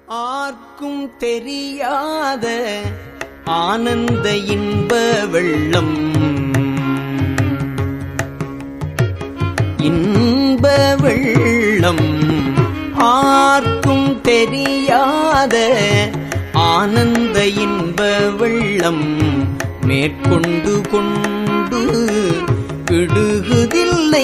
ஆர்க்கும் தெரியாத ஆனந்த இன்ப வெள்ளம் இன்ப வெள்ளம் ஆர்க்கும் தெரியாத ஆனந்த இன்ப வெள்ளம் மேற்கொண்டு கொண்டு விடுகுதில்லை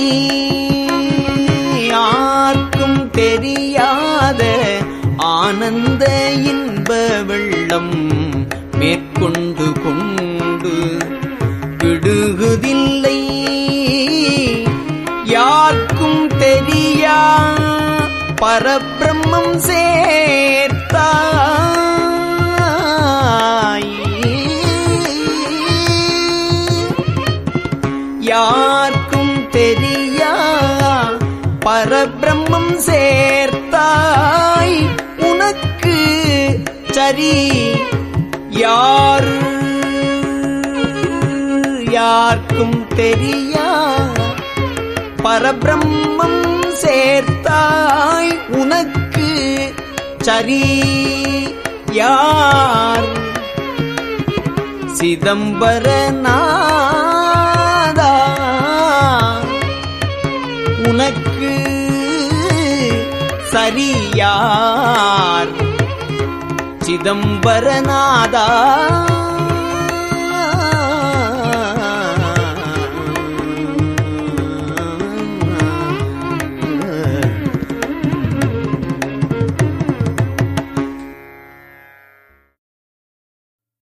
யார்க்கும் தெரியாத ஆனந்த இன்ப வெள்ளம் மேற்கொண்டு கொண்டு விடுகுதில்லை யார்க்கும் தெரியா பரபிரம்மம் சேர்த்தாய் யார்க்கும் தெரியா பரபிரம்மம் சேர்த்தாய் உனக்கு சரி யார் யார்க்கும் தெரியா பரபிரம்மம் சேர்த்தாய் உனக்கு சரி யார் சிதம்பரநாதா உனக்கு சரியார் சிதம்பரநாதா